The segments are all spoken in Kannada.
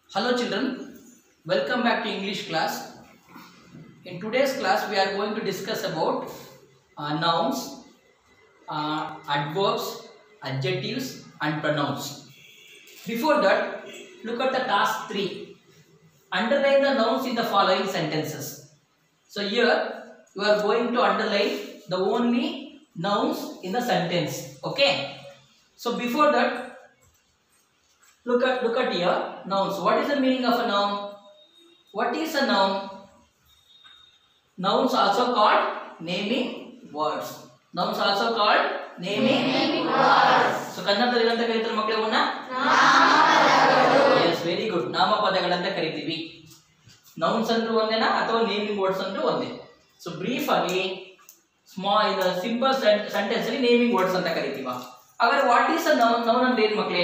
Hello children, welcome back to English class. In today's class we are going to discuss about uh, nouns, uh, adverbs, adjectives and pronouns. Before that, look at the task 3. Underline the nouns in the following sentences. So here you are going to underline the only nouns in the sentence. Okay. So before that look at look at here nouns what is the meaning of a noun what is a noun nouns also called naming words nouns also called naming, words so ಕನ್ನಡದಲ್ಲಿ ಏನಂತ ಕರೀತಾರೆ ಮಕ್ಕಳೇ ಅವನ್ನ ಎಸ್ ವೆರಿ ಗುಡ್ ನಾಮಪದಗಳಂತ ಕರಿತೀವಿ ನೌನ್ಸ್ ಅಂದ್ರೂ ಒಂದೇನಾ ಅಥವಾ ನೇಮಿಂಗ್ ವರ್ಡ್ಸ್ ಅಂದ್ರೂ ಒಂದೇ ಸೊ ಬ್ರೀಫ್ ಆಗಿ ಸ್ಮಾಲ್ ಇದು ಸಿಂಪಲ್ ಸೆಂಟೆನ್ಸ್ ಅಲ್ಲಿ ನೇಮಿಂಗ್ ವರ್ಡ್ಸ್ ಅಂತ ಕರಿತೀವ ಹಾಗಾದ್ರೆ what is a noun noun ಅಂದ್ರೆ ಏನ್ ಮಕ್ಕಳೇ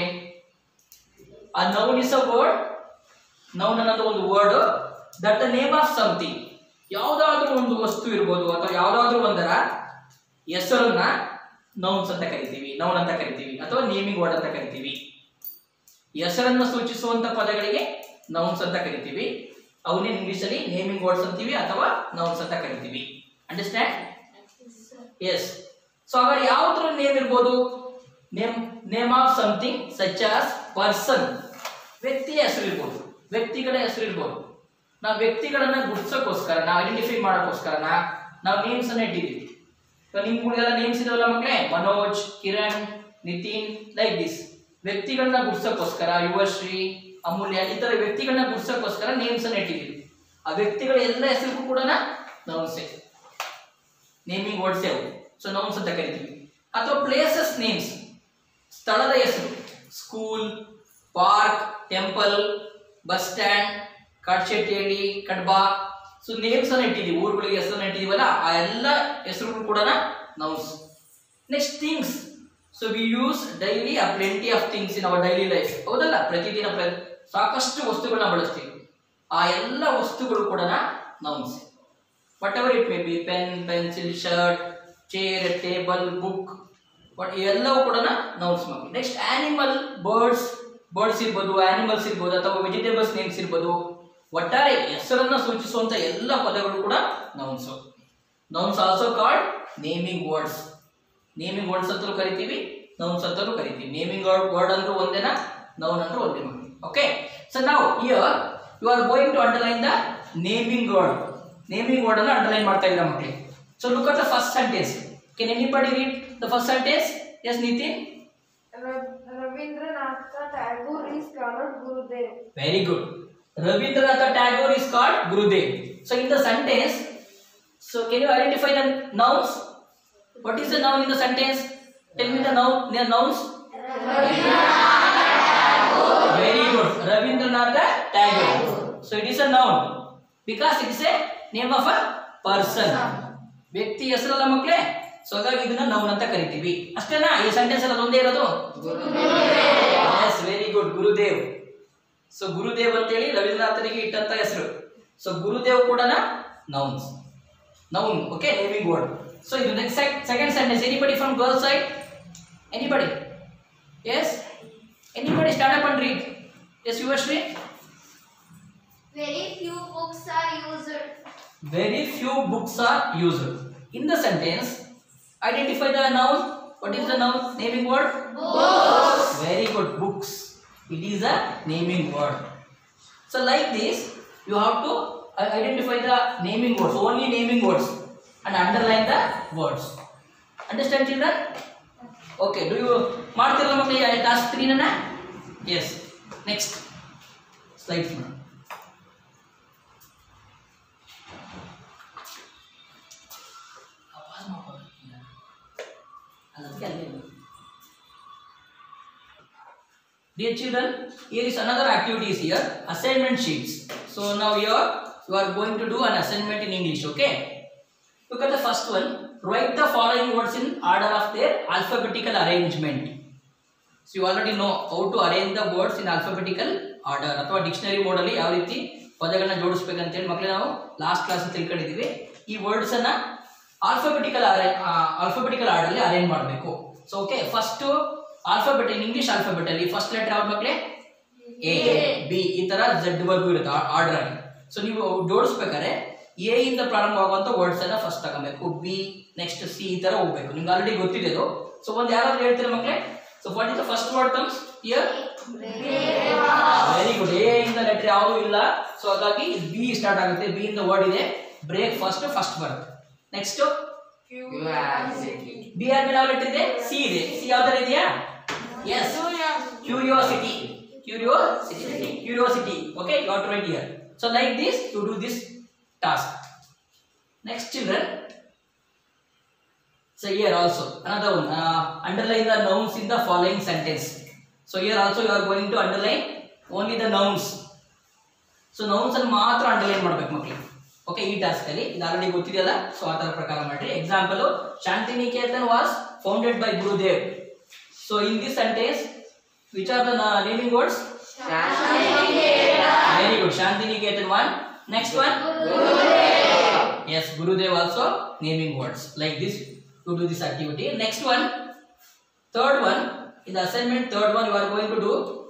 a noun is a word noun ಅನ್ನೋದು ಒಂದು word that the name of something ಯಾವುದಾದ್ರೂ ಒಂದು ವಸ್ತು ಇರ್ಬೋದು ಅಥವಾ ಯಾವುದಾದ್ರೂ ಒಂದರ ಹೆಸರನ್ನ ನೌನ್ಸ್ ಅಂತ ಕರಿತೀವಿ ನೌನ್ ಅಂತ ಕರಿತೀವಿ ಅಥವಾ ನೇಮಿಂಗ್ ವರ್ಡ್ ಅಂತ ಕರಿತೀವಿ ಹೆಸರನ್ನು ಸೂಚಿಸುವಂತ ಪದಗಳಿಗೆ ನೌನ್ಸ್ ಅಂತ ಕರಿತೀವಿ ಅವನ್ನೇ ಇಂಗ್ಲಿಷ್ ಅಲ್ಲಿ ನೇಮಿಂಗ್ ವರ್ಡ್ಸ್ ಅಂತೀವಿ ಅಥವಾ ನೌನ್ಸ್ ಅಂತ ಕರಿತೀವಿ ಅಂಡರ್ಸ್ಟ್ಯಾಂಡ್ ಎಸ್ ಸೊ ಹಾಗಾದ್ರೆ ಯಾವ್ದ್ರ ನೇಮ್ ಇರ್ಬೋದು name name of something such as person ವ್ಯಕ್ತಿಯ ಹೆಸರು ಇರ್ಬೋದು ವ್ಯಕ್ತಿಗಳ ಹೆಸರು ಇರ್ಬೋದು ನಾವು ವ್ಯಕ್ತಿಗಳನ್ನ ಗುರ್ಸೋಕ್ಕೋಸ್ಕರ ನಾವು ಐಡೆಂಟಿಫೈ ಮಾಡೋಕ್ಕೋಸ್ಕರ ನಾವು ನೇಮ್ಸ್ ಅನ್ನ ಇಟ್ಟಿದ್ದೀವಿ ನಿಮ್ಗಳಿಗೆಲ್ಲ ನೇಮ್ಸ್ ಇದಾವಲ್ಲ ಮಕ್ಕಳೇ ಮನೋಜ್ ಕಿರಣ್ ನಿತಿನ್ ಲೈಕ್ ದಿಸ್ ವ್ಯಕ್ತಿಗಳನ್ನ ಗುರ್ಸೋಕ್ಕೋಸ್ಕರ ಯುವಶ್ರೀ ಅಮೂಲ್ಯ ಈ ತರ ವ್ಯಕ್ತಿಗಳನ್ನ ಗುರ್ಸೋಕ್ಕೋಸ್ಕರ ನೇಮ್ಸ್ ಅನ್ನ ಇಟ್ಟಿದ್ದೀವಿ ಆ ವ್ಯಕ್ತಿಗಳ ಎಲ್ಲ ಹೆಸರು ಕೂಡ ನೌನ್ಸೆ ನೇಮಿಂಗ್ ವರ್ಡ್ಸ್ ಅವು ಸೊ ನೌನ್ಸ್ ಅಂತ ಕರಿತೀವಿ ಅಥವಾ ಪ್ಲೇಸಸ್ ನೇಮ್ಸ್ ಸ್ಥಳದ ಹೆಸರು school park temple bus stand Kadshettihalli ಕಡ್ಬಾ ಸೊ ನೇಮ್ಸ್ ಅನ್ನ ಇಟ್ಟಿದ್ದೀವಿ ಊರುಗಳಿಗೆ ಹೆಸರನ್ನ ಇಟ್ಟಿದ್ದೀವಲ್ಲ ಆ ಎಲ್ಲ ಹೆಸರುಗಳು ಕೂಡ nouns next things so we use daily a plenty of things in our daily life ಹೌದಲ್ಲ ಪ್ರತಿದಿನ ಪ್ರ ಸಾಕಷ್ಟು ವಸ್ತುಗಳನ್ನ ಬಳಸ್ತೀವಿ ಆ ಎಲ್ಲ ವಸ್ತುಗಳು ಕೂಡ nouns whatever it may be pen pencil shirt chair table book but ಎಲ್ಲವೂ ಕೂಡ ನೌನ್ಸ್ ಮಕ್ಕಳು ನೆಕ್ಸ್ಟ್ ಆನಿಮಲ್ ಬರ್ಡ್ಸ್ ಬರ್ಡ್ಸ್ ಇರ್ಬೋದು ಆನಿಮಲ್ಸ್ ಇರ್ಬೋದು ಅಥವಾ ವೆಜಿಟೇಬಲ್ಸ್ ನೇಮ್ಸ್ ಇರ್ಬೋದು ಒಟ್ಟಾರೆ ಹೆಸರನ್ನ ಸೂಚಿಸುವಂತ ಎಲ್ಲ ಪದಗಳು ಕೂಡ nouns nouns also called naming words naming words ಅಂತಲೂ ಕರಿತೀವಿ ನೌನ್ಸ್ ಅಂತಲೂ ಕರಿತೀವಿ ನೇಮಿಂಗ್ ವರ್ಡ್ ಅಂದ್ರೂ ಒಂದೇನಾ ನೌನ್ ಅಂದ್ರೂ ಒಂದೇ ಮಕ್ಕಳು ಓಕೆ ಸೊ ನಾವು here you are going to underline the naming word naming word ಅನ್ನು ಅಂಡರ್ಲೈನ್ ಮಾಡ್ತಾ ಇದ್ದೀರಾ ಮಕ್ಕಳಿಗೆ so look at the first sentence can anybody read the first sentence yes Nitin Rabindranath Tagore is called Gurudev. Very good. Rabindranath Tagore is called Gurudev. So in the sentence, so can you identify the nouns? What is the noun in the sentence? Tell me the noun. The nouns. Very good. Rabindranath Tagore. So it is a noun because it is a name of a person. ವ್ಯಕ್ತಿ ಹೆಸರಲ್ಲ ಮಕ್ಕಳೇ ಸೊ ಹಾಗಾಗಿ ಇದನ್ನ ನೌನ್ ಅಂತ ಕರಿತೀವಿ ಅಷ್ಟೇನಾ ಈ ಸೆಂಟೆನ್ಸ್ ಎಲ್ಲ ಒಂದೇ ಇರೋದು yes very good Gurudev so Gurudev ಅಂತೇಳಿ ರವೀಂದ್ರನಾಥನಿಗೆ ಇಟ್ಟಂತ ಹೆಸರು ಸೊ ಗುರುದೇವ್ ಕೂಡ nouns noun okay naming word so ಇದು next second sentence anybody from girl side anybody yes anybody start up and read yes Yuvashree Very few books are used. Very few books are used in the sentence identify the noun what is the noun naming word Books. Very good. Books. It is a naming word. So like this, you have to uh, identify the naming words, only naming words, and underline the words. Understand, children? Okay. Do you ಮಾಡ್ತಿರಲ್ಲ ಮಕ್ಕಳಿಗೆ ಟಾಸ್ಕ್ ತ್ರೀನ ಎಸ್ ನೆಕ್ಸ್ಟ್ ಸ್ಲೈಡ್ಸ್ ಮಾಡಿ ಆವಾಜ್ ಮಾಡ್ಕೊಳ್ತೀನಿ. ಅದಕ್ಕೆ ಅಲ್ಲೇ ಇರು. Dear children, here is another activity is here, assignment sheets. So now here you are going to do an assignment in English, okay? Look at the first one. Write the following words in order of their alphabetical arrangement. So you already know how to arrange the words in alphabetical order ಅಥವಾ ಡಿಕ್ಷನರಿ ಮೋಡಲ್ಲಿ ಯಾವ ರೀತಿ ಪದಗಳನ್ನ ಜೋಡಿಸ್ಬೇಕಂತೇಳಿ ಮಕ್ಕಳೇ ನಾವು ಲಾಸ್ಟ್ ಕ್ಲಾಸ್ ತಿಳ್ಕೊಂಡಿದ್ದೀವಿ ಈ ವರ್ಡ್ಸ್ ಅನ್ನ ಆಲ್ಫಾಬೆಟಿಕಲ್ ಆಲ್ಫಾಬೆಟಿಕಲ್ ಆರ್ಡರ್ ಅರೇಂಜ್ ಮಾಡಬೇಕು so okay first alphabet in English alphabet ಅಲ್ಲಿ ಫಸ್ಟ್ ಲೆಟರ್ ಯಾವ್ದು ಮಕ್ಕಳೇ ಎ ಬಿ ಈ ತರ ಝಡ್ ವರ್ಗು ಇರುತ್ತೆ ಆರ್ಡರ್ ಆಗಿ ಸೊ ನೀವು ಜೋಡಿಸ್ಬೇಕಾದ್ರೆ ಎ ಇಂದ ಪ್ರಾರಂಭ ಆಗುವಂತ ವರ್ಡ್ಸ್ ಅನ್ನ ಫಸ್ಟ್ ತಗೊಬೇಕು ಬಿ ನೆಕ್ಸ್ಟ್ ಸಿ ಈ ತರ ಹೋಗ್ಬೇಕು ನಿಮ್ಗೆ ಆಲ್ರೆಡಿ ಗೊತ್ತಿದೆ ಅದು ಸೊ ಒಂದು ಯಾರಾದ್ರೂ ಹೇಳ್ತೀರಾ ಮಕ್ಕಳೇ so what is the first word comes here very good A ಇಂದ ಲೆಟರ್ ಯಾವುದು ಇಲ್ಲ ಸೊ ಹಾಗಾಗಿ ಬಿ ಸ್ಟಾರ್ಟ್ ಆಗುತ್ತೆ ಬಿ ಇಂದ ವರ್ಡ್ ಇದೆ ಬ್ರೇಕ್ ಫಸ್ಟ್ ಫಸ್ಟ್ ಬರುತ್ತೆ ನೆಕ್ಸ್ಟ್ ಬಿ ಆದ್ಮೇಲೆ ಯಾವ ಲೆಟರ್ ಇದೆ ಸಿ ಇದೆ ಸಿ ಯಾವ ತರ ಇದೆಯಾ yes curiosity curiosity curiosity okay you are to write here so like this you do this task next children So here also another one uh, underline the nouns in the following sentence. So here also you are going to underline only the nouns. So nouns ಅಲ್ಲಿ ಮಾತ್ರ ಅಂಡರ್ಲೈನ್ ಮಾಡ್ಬೇಕು ಮಕ್ಕಳು ಓಕೆ ಈ ಟಾಸ್ಕ್ ಅಲ್ಲಿ ಇದು ಆಲ್ರೆಡಿ ಗೊತ್ತಿದೆಯಲ್ಲ ಸೊ ಆ ತರ ಪ್ರಕಾರ ಮಾಡ್ರಿ example Shantiniketan was founded by Gurudev so in this sentence which are the naming words very good Shantiniketan one next one Yes, Gurudev also naming words like this to do this activity. Next one, third one, in the assignment, third one you are going to do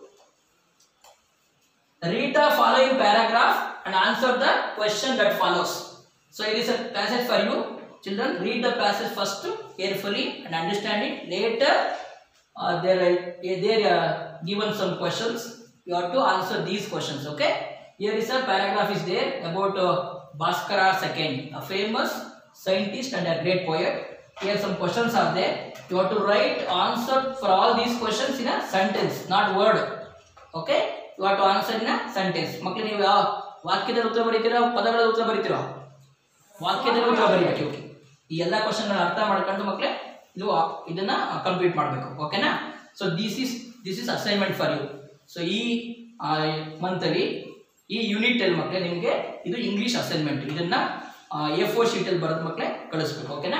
read the following paragraph and answer the question that follows. So it is a passage for you. Children, read the passage first carefully and understand it. Later, uh, there are there are given some questions. You have to answer these questions. Okay. Here is a paragraph is there about uh, Bhaskara II, a famous scientist and a great poet. Here some questions are there. You have to write answer for all these questions in a sentence, not word. Okay? You have to answer in a sentence. ಮಕ್ಕಳು ನೀವು ಯಾವ ವಾಕ್ಯದಲ್ಲಿ ಉತ್ತರ ಬರೀತೀರೋ ಪದಗಳ ಉತ್ತರ ಬರೀತೀರೋ ವಾಕ್ಯದಲ್ಲಿ ಉತ್ತರ ಬರೀಬೇಕು ಓಕೆ ಈ ಎಲ್ಲ ಕ್ವಶನ್ಗಳನ್ನ ಅರ್ಥ ಮಾಡ್ಕೊಂಡು ಮಕ್ಕಳೇ ಇದು ಆ- ಇದನ್ನ ಕಂಪ್ಲೀಟ್ ಮಾಡಬೇಕು ಓಕೆನಾ so this is this is assignment for you so ಈ ಮಂತಲ್ಲಿ ಈ ಯೂನಿಟ್ ಅಲ್ಲಿ ಮಕ್ಕಳೇ ನಿಮಗೆ ಇದು ಇಂಗ್ಲಿಷ್ ಅಸೈನ್ಮೆಂಟ್ ಇದನ್ನ ಎ ಫೋರ್ ಶೀಟಲ್ಲಿ ಬರೆದ ಮಕ್ಕಳೇ ಕಳಿಸ್ಬೇಕು ಓಕೆನಾ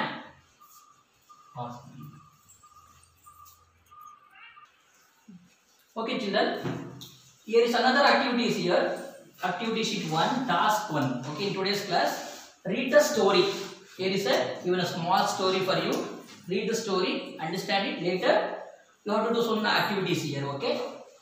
Okay, children. Here is another activity is here. Activity sheet one, task one. Okay, in today's class, read the story. Here is a given a small story for you. Read the story, understand it. Later, you have to do some activities here. Okay.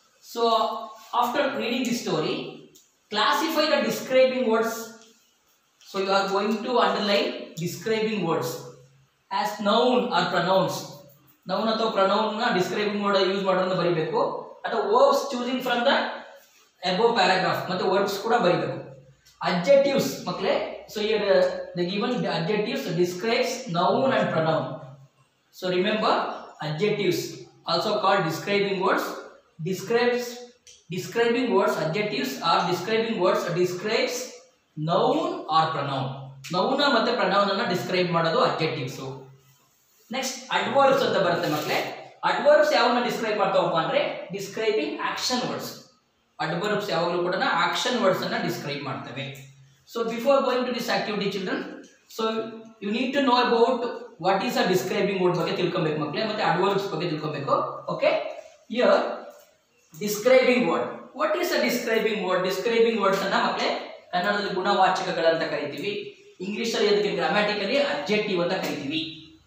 So after reading the story, classify the describing words. So you are going to underline describing words as noun or pronouns. Noun ಅಥವಾ ಪ್ರನೌನ್ ನ ಡಿಸ್ಕ್ರೈಬಿಂಗ್ ವರ್ಡ್ ಯೂಸ್ ಮಾಡೋದನ್ನ ಬರಿಬೇಕು ಅಥವಾ verbs choosing from the above paragraph ಮತ್ತೆ ವರ್ಬ್ಸ್ ಕೂಡ ಬರಿಬೇಕು ಅಬ್ಜೆಕ್ಟಿವ್ಸ್ ಮಕ್ಕಳೇ so here the given adjectives describes noun and pronoun so remember adjectives also called describing words describes describing words adjectives are describing words describes noun or pronoun ನೌನ ಮತ್ತೆ ಪ್ರನೌನ್ ಅನ್ನ ಡಿಸ್ಕ್ರೈಬ್ ಮಾಡೋದು ಅಬ್ಜೆಕ್ಟಿವ್ಸು ನೆಕ್ಸ್ಟ್ ಅಡ್ವರ್ಬ್ಸ್ ಅಂತ ಬರುತ್ತೆ ಮಕ್ಕಳೇ ಅಡ್ವರ್ಬ್ಸ್ ಯಾವನ್ನ ಡಿಸ್ಕ್ರೈಬ್ ಮಾಡ್ತಾವಪ್ಪ ಅಂದ್ರೆ ಡಿಸ್ಕ್ರೈಬಿಂಗ್ ಆಕ್ಷನ್ ವರ್ಡ್ಸ್ ಅಡ್ವರ್ಬ್ಸ್ ಯಾವಾಗಲೂ ಕೂಡ ಆಕ್ಷನ್ ವರ್ಡ್ಸ್ ಅನ್ನ ಡಿಸ್ಕ್ರೈಬ್ ಮಾಡ್ತವೆ so before going to this activity children so you need to know about what is a describing word ಬಗ್ಗೆ ತಿಳ್ಕೊಬೇಕು ಮಕ್ಕಳೇ ಮತ್ತೆ ಅಡ್ವರ್ಬ್ಸ್ ಬಗ್ಗೆ ತಿಳ್ಕೊಬೇಕು okay here describing word what is a describing word describing words ಅನ್ನ ಮಕ್ಕಳೇ ಕನ್ನಡದಲ್ಲಿ ಗುಣವಾಚಕಗಳಂತ ಕರಿತೀವಿ ಇಂಗ್ಲಿಷಲ್ಲಿ ಅದಕ್ಕೆ ಗ್ರಾಮ್ಯಾಟಿಕಲಿ ಅಬ್ಜೆಕ್ಟಿವ್ ಅಂತ ಕರಿತೀವಿ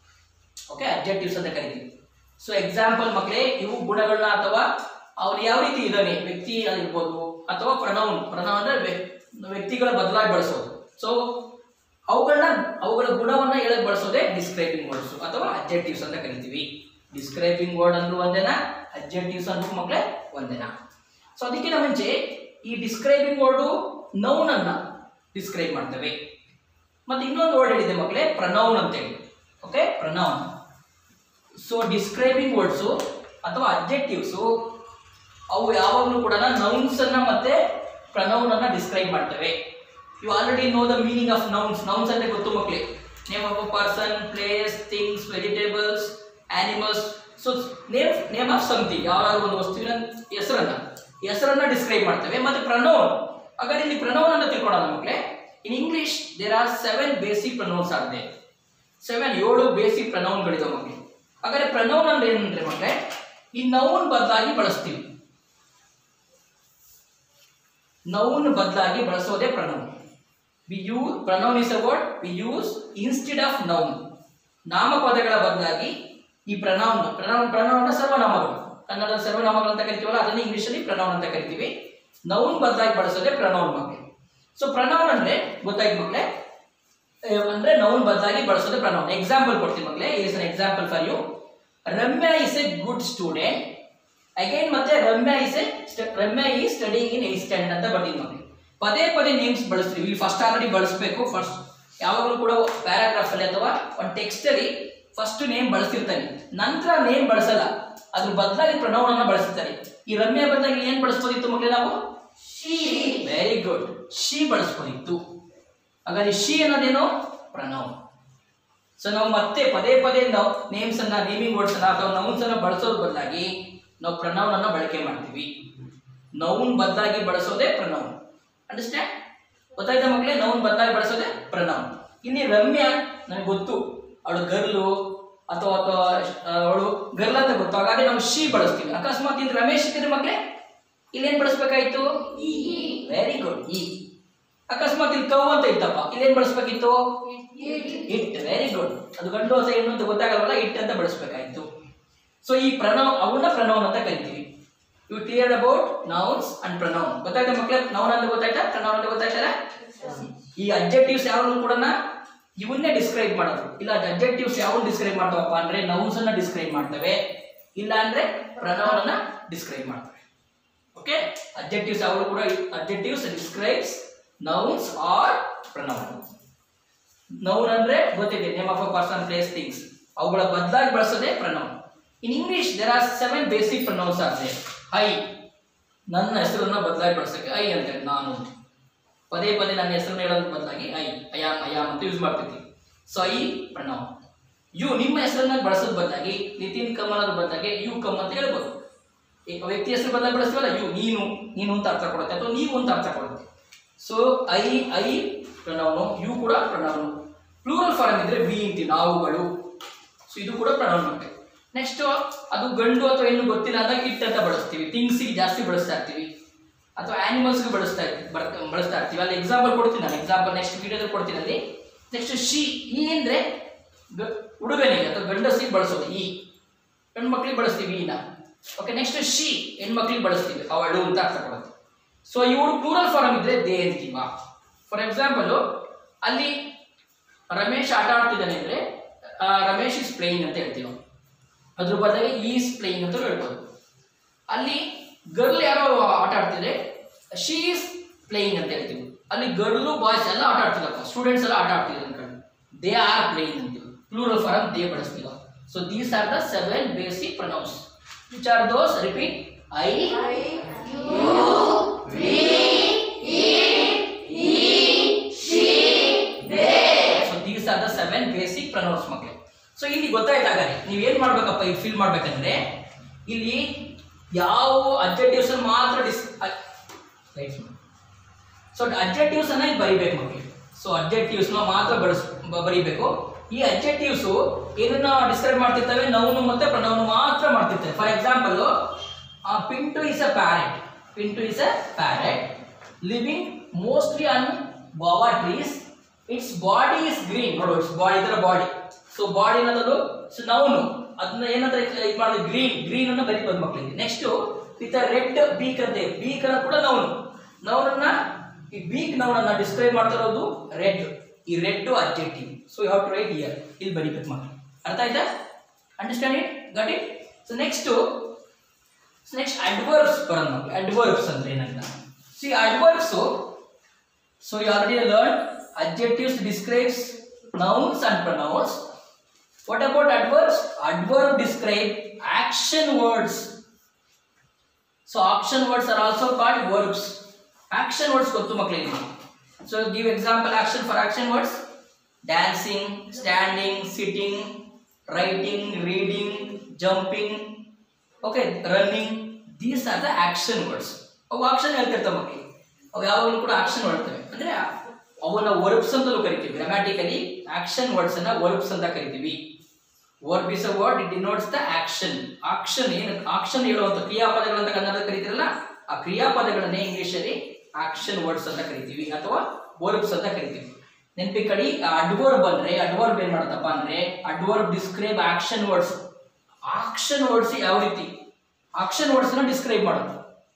ಓಕೆ ಅಬ್ಜೆಕ್ಟಿವ್ಸ್ ಅಂತ ಕರಿತೀವಿ ಸೊ ಎಕ್ಸಾಂಪಲ್ ಮಕ್ಕಳೇ ಇವು ಗುಣಗಳನ್ನ ಅಥವಾ ಅವ್ರು ಯಾವ ರೀತಿ ಇದ್ದಾನೆ ವ್ಯಕ್ತಿ ಆಗಿರ್ಬೋದು ಅಥವಾ ಪ್ರಣೌನ್ ಪ್ರಣೌನ್ ಅಂದ್ರೆ ವ್ಯ- ವ್ಯಕ್ತಿಗಳ ಬದಲಾಗಿ ಬಳಸೋದು ಸೊ ಅವುಗಳನ್ನ ಅವುಗಳ ಗುಣವನ್ನ ಹೇಳಕ್ ಬಳಸೋದೇ ಡಿಸ್ಕ್ರೈಬಿಂಗ್ ವರ್ಡ್ಸ್ ಅಥವಾ ಅಬ್ಜೆಕ್ಟಿವ್ಸ್ ಅಂತ ಕರಿತೀವಿ ಡಿಸ್ಕ್ರೈಬಿಂಗ್ ವರ್ಡ್ ಅಂದ್ರೂ ಒಂದೇನಾ ಅಬ್ಜೆಕ್ಟಿವ್ಸ್ ಅಂದ್ರೂ ಮಕ್ಕಳೇ ಒಂದೇನಾ ಸೊ ಅದಕ್ಕಿಂತ ಮುಂಚೆ ಈ ಡಿಸ್ಕ್ರೈಬಿಂಗ್ ವರ್ಡು ನೌನ್ ಅನ್ನ ಡಿಸ್ಕ್ರೈಬ್ ಮಾಡ್ತವೆ ಮತ್ತೆ ಇನ್ನೊಂದು ವರ್ಡ್ ಹೇಳಿದೆ ಮಕ್ಕಳೇ ಪ್ರನೌನ್ ಅಂತೇಳಿ okay pronoun so describing words ಅಥವಾ ಅಬ್ಜೆಕ್ಟಿವ್ಸು ಅವು ಯಾವಾಗಲೂ ಕೂಡ ನೌನ್ಸ್ ಅನ್ನ ಮತ್ತೆ ಪ್ರನೌನ್ ಅನ್ನ ಡಿಸ್ಕ್ರೈಬ್ ಮಾಡ್ತವೆ you already know the meaning of nouns nouns ಅಂದ್ರೆ ಗೊತ್ತು ಮಕ್ಕಳೇ name of a person place things vegetables animals so name name of something ಯಾವ್ದಾದ್ರು ಒಂದು ವಸ್ತುವಿನ ಹೆಸರನ್ನ ಹೆಸರನ್ನ ಡಿಸ್ಕ್ರೈಬ್ ಮಾಡ್ತವೆ ಮತ್ತೆ ಪ್ರನೌನ್ ಹಾಗಾದ್ರೆ ಇಲ್ಲಿ ಪ್ರನೌನ್ ಅನ್ನ ತಿಳ್ಕೊಳ್ಳೋಣ ಮಕ್ಕಳೇ in English there are seven basic pronouns are there seven ಏಳು ಬೇಸಿಕ್ ಪ್ರನೌನ್ಗಳಿದಾವೆ ಮಕ್ಕಳು ಹಾಗಾದ್ರೆ ಪ್ರನೌನ್ ಅಂದ್ರೆ ಏನಂದ್ರೆ ಮಕ್ಕಳೇ ಈ ನೌನ್ ಬದಲಾಗಿ ಬಳಸ್ತೀವಿ ನೌನ್ ಬದಲಾಗಿ ಬಳಸೋದೇ pronoun we use pronoun is a word we use instead of noun ನಾಮಪದಗಳ ಬದಲಾಗಿ ಈ ಪ್ರನೌನ್ ಪ್ರನೌನ್ ಪ್ರನೌನ್ ಸರ್ವನಾಮಗಳು ಕನ್ನಡದ ಸರ್ವನಾಮಗಳು ಅಂತ ಕರಿತೀವಲ್ಲ ಅದನ್ನ ಇಂಗ್ಲಿಷಲ್ಲಿ ಪ್ರನೌನ್ ಅಂತ ಕರಿತೀವಿ ನೌನ್ ಬದಲಾಗಿ ಬಳಸೋದೇ ಪ್ರನೌನ್ ಮಕ್ಕಳು ಸೊ ಪ್ರನೌನ್ ಅಂದ್ರೆ ಗೊತ್ತಾಯ್ತು ಮಕ್ಕಳೇ ಏ, ಅಂದ್ರೆ ನೌನ್ ಬದಲಾಗಿ ಬಳಸೋದೇ ಪ್ರನೌನ್ ಎಕ್ಸಾಂಪಲ್ ಕೊಡ್ತೀನಿ ಮಕ್ಕಳೇ is an example for you Ramya is a good student again ಮತ್ತೆ ರಮ್ಯಾ ಇಸ್ ಎ ರಮ್ಯಾ ಈ ಸ್ಟಡಿಂಗ್ ಇನ್ ಏಟ್ ಸ್ಟ್ಯಾಂಡರ್ಡ್ ಅಂತ ಬರ್ತೀನಿ ಮಕ್ಕಳು ಪದೇ ಪದೇ ನೇಮ್ಸ್ ಬಳಸ್ತೀವಿ ಇಲ್ಲಿ ಫಸ್ಟ್ ಆಲ್ರೆಡಿ ಬಳಸಬೇಕು ಫಸ್ಟ್ ಯಾವಾಗಲೂ ಕೂಡ ಪ್ಯಾರಾಗ್ರಾಫ್ ಅಲ್ಲಿ ಅಥವಾ ಒಂದು ಟೆಕ್ಸ್ಟ್ ಅಲ್ಲಿ ಫಸ್ಟ್ ನೇಮ್ ಬಳಸಿರ್ತಾನೆ ನಂತರ ನೇಮ್ ಬಳಸಲ್ಲ ಅದ್ರ ಬದಲಾಗಿ ಪ್ರಣವನ ಅನ್ನ ಬಳಸ್ತಾರೆ ಈ ರಮ್ಯಾ ಬದಲಾಗಿ ಏನ್ ಬಳಸ್ಬೋದಿತ್ತು ಮಕ್ಕಳೇ ನಾವು ವೆರಿ ಗುಡ್ ಶಿ ಬಳಸ್ಬೋದಿತ್ತು ಹಾಗಾದ್ರೆ ಶಿ ಅನ್ನೋದೇನು ಪ್ರಣವ್ ಸೊ ನಾವು ಮತ್ತೆ ಪದೇ ಪದೇ ನಾವು ನೇಮ್ಸ್ ಅನ್ನ ನೇಮಿಂಗ್ ವರ್ಡ್ಸ್ ಅನ್ನ ಅಥವಾ ನೌನ್ಸ್ ಅನ್ನ ಬಳಸೋದ್ರ ಬದಲಾಗಿ ನಾವು ಪ್ರನೌನ್ ಅನ್ನ ಬಳಕೆ ಮಾಡ್ತೀವಿ ನೌನ್ ಬದಲಾಗಿ ಬಳಸೋದೇ ಪ್ರನೌನ್ ಅಂಡರ್ಸ್ಟ್ಯಾಂಡ್ ಗೊತ್ತಾಯ್ತಾ ಮಕ್ಕಳೇ ನೌನ್ ಬದಲಾಗಿ ಬಳಸೋದೇ ಪ್ರನೌನ್ ಇಲ್ಲಿ ರಮ್ಯಾ ನನಗೆ ಗೊತ್ತು ಅವಳು ಗರ್ಲು ಅಥವಾ ಅಥವಾ ಅವಳು ಗರ್ಲ್ ಅಂತ ಗೊತ್ತು ಹಾಗಾದ್ರೆ ನಾವು ಶಿ ಬಳಸ್ತೀವಿ ಅಕಸ್ಮಾತ್ ಇಲ್ಲಿ ರಮೇಶ್ ಇದ್ರೆ ಮಕ್ಕಳೇ ಇಲ್ಲೇನ್ ಬಳಸ್ಬೇಕಾಯ್ತು ವೆರಿ ಗುಡ್ ಈ ಅಕಸ್ಮಾತ್ ಇಲ್ಲಿ ಕೌ ಅಂತ ಇತ್ತಪ್ಪ ಇಲ್ಲೇನ್ ಬಳಸ್ಬೇಕಿತ್ತು ಇಟ್ ವೆರಿ ಗುಡ್ ಅದು ಗಂಡು ಅಥವಾ ಹೆಣ್ಣು ಅಂತ ಗೊತ್ತಾಗಲ್ವಲ್ಲ ಇಟ್ ಅಂತ ಬಳಸ್ಬೇಕಾಯ್ತು ಸೊ ಈ ಪ್ರಣವ್ ಅವನ್ನ ಪ್ರಣೌನ್ ಅಂತ ಕರಿತೀವಿ you clear about nouns and pronoun ಗೊತ್ತಾಯ್ತಾ ಮಕ್ಕಳೇ ನೌನ್ ಅಂತ ಗೊತ್ತಾಯ್ತಾ ಪ್ರನೌನ್ ಅಂತ ಗೊತ್ತಾಯ್ತಲ್ಲ ಈ ಅಬ್ಜೆಕ್ಟಿವ್ಸ್ ಯಾವನ್ನು ಕೂಡ ಇವನ್ನೇ ಡಿಸ್ಕ್ರೈಬ್ ಮಾಡೋದು ಇಲ್ಲ ಅಬ್ಜೆಕ್ಟಿವ್ಸ್ ಯಾವನ್ನ ಡಿಸ್ಕ್ರೈಬ್ ಮಾಡ್ತಾವಪ್ಪ ಅಂದ್ರೆ ನೌನ್ಸ್ ಅನ್ನ ಡಿಸ್ಕ್ರೈಬ್ ಮಾಡ್ತವೆ ಇಲ್ಲ ಅಂದ್ರೆ ಪ್ರನೌನ್ ಅನ್ನ ಡಿಸ್ಕ್ರೈಬ್ ಮಾಡ್ತವೆ ಓಕೆ ಅಬ್ಜೆಕ್ಟಿವ್ಸ್ ಯಾವುದು ಕೂಡ adjectives describes nouns or pronoun noun ಅಂದ್ರೆ ಗೊತ್ತಿದೆ name of a person place things ಅವುಗಳ ಬದಲಾಗಿ ಬಳಸೋದೇ pronoun in English there are seven basic pronouns are there I ನನ್ನ ಹೆಸರನ್ನ ಬದಲಾಗಿ ಬಳಸಕ್ಕೆ ಐ ಅಂತ ಹೇಳಿ ನಾನು ಪದೇ ಪದೇ ನನ್ನ ಹೆಸರನ್ನ ಹೇಳೋದ್ರ ಬದಲಾಗಿ ಐ ಅಯಾಮ್ ಅಯಾಮ್ ಅಂತ ಯೂಸ್ ಮಾಡ್ತಿರ್ತೀವಿ ಸೊ ಐ ಪ್ರನೌನ್ ಯು ನಿಮ್ಮ ಹೆಸರನ್ನ ಬಳಸೋದ್ ಬದಲಾಗಿ ನಿತಿನ್ ಕಮ್ ಅನ್ನೋದ್ರ ಬದಲಾಗಿ ಯು ಕಮ್ ಅಂತ ಹೇಳ್ಬೋದು ಈ ವ್ಯಕ್ತಿ ಹೆಸರು ಬದಲಾಗಿ ಬಳಸ್ತೀವಲ್ಲ ಯು ನೀನು ನೀನು ಅಂತ ಅರ್ಥ ಕೊಡುತ್ತೆ ಅಥವಾ ನೀವು ಅಂತ ಅರ್ಥ ಕೊಡುತ್ತೆ so I I pronoun you ಕೂಡ ಪ್ರನೌನು ಪ್ಲೂರಲ್ ಫಾರ್ಮ್ ಇದ್ರೆ ವಿ ಅಂತೀವಿ ನಾವುಗಳು ಸೊ ಇದು ಕೂಡ ಪ್ರನೌನ್ ಮತ್ತೆ ನೆಕ್ಸ್ಟ್ ಅದು ಗಂಡು ಅಥವಾ ಹೆಣ್ಣು ಗೊತ್ತಿಲ್ಲ ಅಂದಾಗ ಇಟ್ ಅಂತ ಬಳಸ್ತೀವಿ ಥಿಂಗ್ಸಿಗೆ ಜಾಸ್ತಿ ಬಳಸ್ತಾ ಇರ್ತೀವಿ ಅಥವಾ ಆನಿಮಲ್ಸ್ಗೆ ಬಳಸ್ತಾ ಇರ್ತೀವಿ ಬರ್- ಬಳಸ್ತಾ ಇರ್ತೀವಿ ಅಲ್ಲಿ ಎಕ್ಸಾಂಪಲ್ ಕೊಡ್ತೀನಿ ನಾನು ಎಕ್ಸಾಂಪಲ್ ನೆಕ್ಸ್ಟ್ ವಿಡಿಯೋದಲ್ಲಿ ಕೊಡ್ತೀನಿ ಅಲ್ಲಿ ನೆಕ್ಸ್ಟ್ ಶಿ ಈ ಅಂದ್ರೆ ಗ- ಹುಡುಗನಿಗೆ ಅಥವಾ ಗಂಡಸಿಗೆ ಬಳಸೋದು ಈ ಹೆಣ್ಣು ಮಕ್ಳಿಗೆ ಬಳಸ್ತೀವಿ ಈನ ಓಕೆ ನೆಕ್ಸ್ಟ್ ಶಿ ಹೆಣ್ಮಕ್ಳಿಗೆ ಬಳಸ್ತೀವಿ ಅವಳು ಅಂತ ಅರ್ಥ ಕೊಡುತ್ತೆ ಸೊ ಇವರು ಪ್ಲೂರಲ್ ಫಾರ್ಮ್ ಇದ್ರೆ ದೇ ಅಂತೀವ ಫಾರ್ ಎಕ್ಸಾಂಪಲ್ ಅಲ್ಲಿ ರಮೇಶ್ ಆಟ ಆಡ್ತಿದ್ದಾನೆ ಅಂದ್ರೆ ಆ, ರಮೇಶ್ ಇಸ್ ಪ್ಲೇಯಿಂಗ್ ಅಂತ ಹೇಳ್ತೀವಿ ನಾವು. ಅದ್ರ ಬದಲಾಗಿ ಈಸ್ ಪ್ಲೇಯಿಂಗ್ ಅಂತ ಹೇಳ್ಬೋದು ಅಲ್ಲಿ ಗರ್ಲ್ ಯಾರೋ ಆಟ ಆಡ್ತಿದ್ರೆ ಶಿ ಈಸ್ ಪ್ಲೇಯಿಂಗ್ ಅಂತ ಹೇಳ್ತೀವಿ ಅಲ್ಲಿ ಗರ್ಲು ಬಾಯ್ಸ್ ಎಲ್ಲ ಆಟ ಆಡ್ತಿಲ್ಲಪ್ಪ ಸ್ಟೂಡೆಂಟ್ಸ್ ಎಲ್ಲ ಆಟ ಆಡ್ತಿದ್ರು ಅನ್ಕೊಂಡು ದೇ ಆರ್ ಪ್ಲೇಯಿಂಗ್ ಅಂತೀವಿ ಪ್ಲೂರಲ್ ಫಾರಮ್ ದೇ ಬಳಸ್ತೀವ so these are the seven basic pronouns which are those repeat I so these are the seven basic pronouns ಮಕ್ಕಳು ಸೊ ಇಲ್ಲಿ ಗೊತ್ತಾಯ್ತಾಗಾರೆ ನೀವು ಏನ್ ಮಾಡ್ಬೇಕಪ್ಪ ಇಲ್ಲಿ ಫಿಲ್ ಮಾಡ್ಬೇಕಂದ್ರೆ ಇಲ್ಲಿ ಯಾವ ಅಬ್ಜೆಕ್ಟಿವ್ಸ್ ಮಾತ್ರ ಡಿಸ್ ಸೊ ಅಬ್ಜೆಕ್ಟಿವ್ಸ್ ಅನ್ನ ಇಲ್ಲಿ ಬರಿಬೇಕು ಮಕ್ಕಳು ಸೊ ಅಬ್ಜೆಕ್ಟಿವ್ಸ್ ಮಾತ್ರ ಬಳಸ್ ಬ- ಬರಿಬೇಕು ಈ ಅಬ್ಜೆಕ್ಟಿವ್ಸ್ ಏನನ್ನ ಡಿಸ್ಕ್ರೈಬ್ ಮಾಡ್ತಿರ್ತವೆ ನೌನು ಮತ್ತೆ ಪ್ರನೌನು ಮಾತ್ರ ಮಾಡ್ತಿರ್ತವೆ for example Pintu is a parrot Pintu is a parrot living mostly on ಬಾವಾ trees its body is green ನೋಡು ಇಟ್ಸ್ ಬಾಡಿ ಇದರ ಬಾಡಿ ಸೊ ಬಾಡಿ ಅನ್ನೋದು ಸೊ ನೌನು ಅದನ್ನ ಏನಂತ ಇದು ಮಾಡಿದ್ರೆ ಗ್ರೀನ್ ಗ್ರೀನ್ ಅನ್ನ ಬರೀಬೋದು ಮಕ್ಕಳಿಗೆ ನೆಕ್ಸ್ಟ್ ವಿತ್ ರೆಡ್ ಬೀಕ್ ಅಂತ ಬೀಕ್ ಅನ್ನೋದು ಕೂಡ ನೌನು ನೌನನ್ನ ಈ ಬೀಕ್ ನೌನನ್ನ ಡಿಸ್ಕ್ರೈಬ್ ಮಾಡ್ತಾ ಇರೋದು ರೆಡ್ ಈ red adjective so you have to write here ಇಲ್ಲಿ ಬರೀಬೇಕು ಮಕ್ಕಳು ಅರ್ಥ ಆಯ್ತಾ understand it got it so next next adverbs ಬರೋದು ಮಕ್ಕಳು ಅಡ್ವರ್ಬ್ಸ್ ಅಂದ್ರೆ ಏನಂತ see adverbs so you already learn adjectives describes nouns and pronouns what about adverbs adverb describe action words so action words are also called verbs action words ಗೊತ್ತು ಮಕ್ಕಳಿಗೆ so give example action for action words dancing standing sitting writing reading jumping okay running these are the action words ಅವು ಆಕ್ಷನ್ ಹೇಳ್ತಿರ್ತಾವೆ ಮಕ್ಕಳಿಗೆ ಅವು ಯಾವಾಗಲೂ ಕೂಡ ಆಕ್ಷನ್ ಮಾಡ್ತವೆ ಅಂದ್ರೆ ಅವನ್ನ ವರ್ಬ್ಸ್ ಅಂತಲೂ ಕರಿತೀವಿ ಗ್ರಾಮ್ಯಾಟಿಕಲಿ ಆಕ್ಷನ್ ವರ್ಡ್ಸ್ ಅನ್ನ ವರ್ಬ್ಸ್ ಅಂತ ಕರಿತೀವಿ verb is a word it denotes the action action ಏನು ಆಕ್ಷನ್ ಹೇಳುವಂತ ಕ್ರಿಯಾಪದಗಳಂತ ಕನ್ನಡ ಕರಿತೀರಲ್ಲ ಆ ಕ್ರಿಯಾಪದಗಳನ್ನೇ ಇಂಗ್ಲಿಷ್ ಅಲ್ಲಿ ಆಕ್ಷನ್ ವರ್ಡ್ಸ್ ಅಂತ ಕರಿತೀವಿ ಅಥವಾ ವರ್ಬ್ಸ್ ಅಂತ ಕರಿತೀವಿ ನೆನಪಿ ಕಡಿ ಅಡ್ವರ್ಬ್ ಅಂದ್ರೆ ಅಡ್ವರ್ಬ್ ಏನ್ ಮಾಡುತ್ತಪ್ಪ ಅಂದ್ರೆ adverb describe action words action words ಯಾವ ರೀತಿ ಆಕ್ಷನ್ ವರ್ಡ್ಸ್ ನ ಡಿಸ್ಕ್ರೈಬ್ ಮಾಡುತ್ತೆ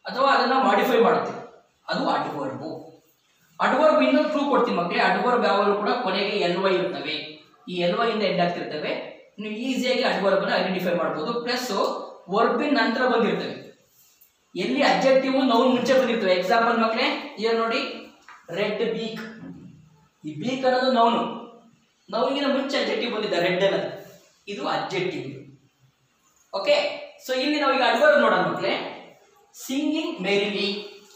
ಅಥವಾ ಅದನ್ನ ಮಾಡಿಫೈ ಮಾಡುತ್ತೆ ಅದು ಅಡ್ವರ್ಬು ಅಡ್ವರ್ಬ್ ಇನ್ನೊಂದು ಪ್ರೂವ್ ಕೊಡ್ತೀನಿ ಮಕ್ಕಳೇ ಅಡ್ವರ್ಬ್ ಯಾವಾಗಲೂ ಕೂಡ ಕೊನೆಗೆ ಎಲ್ ವೈ ಇರ್ತವೆ ಈ ಎಲ್ ವೈ ಇಂದ ಎಂಡ್ ಆಗ್ತಿರ್ತವೆ ನೀವು ಈಸಿಯಾಗಿ ಅಡ್ವರ್ಬ್ ಅನ್ನು ಐಡೆಂಟಿಫೈ ಮಾಡ್ಬೋದು ಪ್ಲಸ್ ವರ್ಬಿನ್ ನಂತರ ಬಂದಿರ್ತವೆ ಎಲ್ಲಿ ಅಬ್ಜೆಕ್ಟಿವ್ ನೌನ್ ಮುಂಚೆ ಬಂದಿರ್ತವೆ ಎಕ್ಸಾಂಪಲ್ ಮಕ್ಕಳೇ ಈಗ ನೋಡಿ ರೆಡ್ ಬೀಕ್ ಈ ಬೀಕ್ ಅನ್ನೋದು ನೌನು ನೌನಿಗಿನ ಮುಂಚೆ ಅಬ್ಜೆಕ್ಟಿವ್ ಬಂದಿದೆ ರೆಡ್ ಅನ್ನೋದು ಇದು ಅಬ್ಜೆಕ್ಟಿವ್ ಓಕೆ ಸೊ ಇಲ್ಲಿ ನಾವು ಈಗ ಅಡ್ವರ್ಬ್ ನೋಡೋಣ ಮಕ್ಕಳೇ ಸಿಂಗಿಂಗ್ ಮೆರಿಲಿ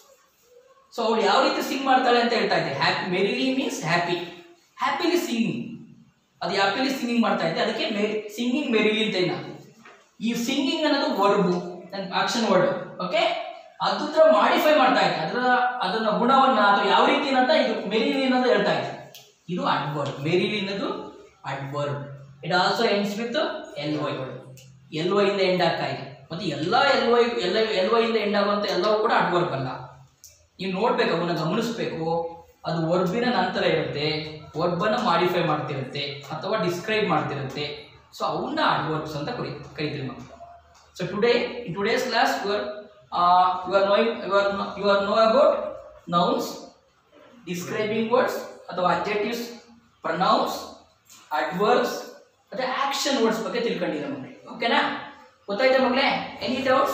ಸೊ ಅವಳು ಯಾವ ರೀತಿ ಸಿಂಗ್ ಮಾಡ್ತಾಳೆ ಅಂತ ಹೇಳ್ತಾ ಇದ್ದೆ happy merrily means happy happily singing ಅದು ಹ್ಯಾಪಿಲಿ ಸಿಂಗಿಂಗ್ ಮಾಡ್ತಾ ಇದ್ದೆ ಅದಕ್ಕೆ ಸಿಂಗಿಂಗ್ ಮೆರಿಲಿ ಅಂತ ಇನ್ನ ಈ ಸಿಂಗಿಂಗ್ ಅನ್ನೋದು ವರ್ಬು ಆಕ್ಷನ್ ವರ್ಡ್ ಓಕೆ ಅದ್ರ ಮಾಡಿಫೈ ಮಾಡ್ತಾ ಇದ್ದೆ ಅದರ ಅದನ್ನ ಗುಣವನ್ನ ಅಥವಾ ಯಾವ ರೀತಿ ಅಂತ ಇದು ಮೆರಿಲಿ ಅನ್ನೋದು ಹೇಳ್ತಾ ಇದ್ದೆ ಇದು ಅಡ್ವರ್ಬ್ ಮೆರಿಲಿ ಅನ್ನೋದು adverb it also ends with L Y L Y ಇಂದ ಎಂಡ್ ಆಗ್ತಾ ಇದೆ ಮತ್ತೆ ಎಲ್ಲ ಎಲ್ ವೈ ಎಲ್ಲ ಎಲ್ ವೈ ಇಂದ ಎಂಡ್ ಆಗುವಂತ ಎಲ್ಲವೂ ಕೂಡ ಅಡ್ವರ್ಬ್ ಅಲ್ಲ ನೀವು ನೋಡ್ಬೇಕು ಅವನ್ನ ಗಮನಿಸ್ಬೇಕು ಅದು ವರ್ಬಿನ ನಂತರ ಇರುತ್ತೆ ವರ್ಬನ್ನ ಮಾಡಿಫೈ ಮಾಡ್ತಿರುತ್ತೆ ಅಥವಾ ಡಿಸ್ಕ್ರೈಬ್ ಮಾಡ್ತಿರುತ್ತೆ ಸೊ ಅವನ್ನ ಅಡ್ವರ್ಬ್ಸ್ ಅಂತ ಕರಿ ಕರಿತೀವಿ ನಾವು so today in today's class you are you are knowing you are you are know about nouns describing words ಅಥವಾ ಅಬ್ಜೆಕ್ಟಿವ್ಸ್ ಪ್ರನೌನ್ಸ್ ಅಡ್ವರ್ಬ್ಸ್ ಮತ್ತೆ ಆಕ್ಷನ್ ವರ್ಡ್ಸ್ ಬಗ್ಗೆ ತಿಳ್ಕೊಂಡಿರೋ ಮಕ್ಕಳೇ ಓಕೆನಾ ಗೊತ್ತಾಯ್ತಾ ಮಕ್ಕಳೇ ಎನಿ ಡೌಟ್ಸ್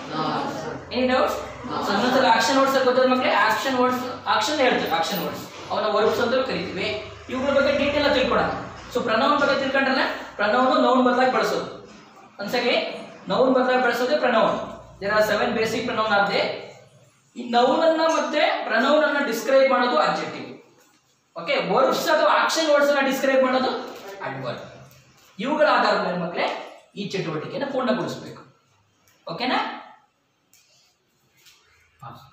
ಎನಿ ಡೌಟ್ಸ್ ಇನ್ನೊಂದ್ಸಲ ಆಕ್ಷನ್ ವರ್ಡ್ಸ್ ಗೊತ್ತಾದ ಮಕ್ಕಳೇ ಆಕ್ಷನ್ ವರ್ಡ್ಸ್ ಆಕ್ಷನ್ ಹೇಳ್ತಾರೆ ಆಕ್ಷನ್ ವರ್ಡ್ಸ್ ಅವನ ವರ್ಬ್ಸ್ ಅಂತ ಕರಿತೀವಿ ಇವುಗಳ ಬಗ್ಗೆ ಡೀಟೇಲ್ ಆಗಿ ತಿಳ್ಕೊಳೋಣ ಸೊ ಪ್ರನೌನ್ ಬಗ್ಗೆ ತಿಳ್ಕೊಂಡ್ರಲ್ಲ ಪ್ರನೌನು ನೌನ್ ಬದಲಾಗಿ ಬಳಸೋದು ಒಂದ್ಸಗೆ ನೌನ್ ಬದಲಾಗಿ ಬಳಸೋದೇ pronoun there are seven basic pronoun ಆದ್ರೆ ಈ ನೌನ್ ಅನ್ನ ಮತ್ತೆ ಪ್ರನೌನ್ ಅನ್ನ ಡಿಸ್ಕ್ರೈಬ್ ಮಾಡೋದು ಅಬ್ಜೆಕ್ಟಿವ್ ಓಕೆ ವರ್ಬ್ಸ್ ಅಥವಾ ಆಕ್ಷನ್ ವರ್ಡ್ಸ್ ಅನ್ನ ಡಿಸ್ಕ್ರೈಬ್ ಮಾಡೋದು ಅಡ್ವರ್ಬ್ ಇವುಗಳ ಆಧಾರದ ಮೇಲೆ ಮಕ್ಕಳೇ ಈ ಚಟುವಟಿಕೆಯನ್ನು ಪೂರ್ಣಗೊಳಿಸಬೇಕು ಓಕೆನಾ ಹಾಂ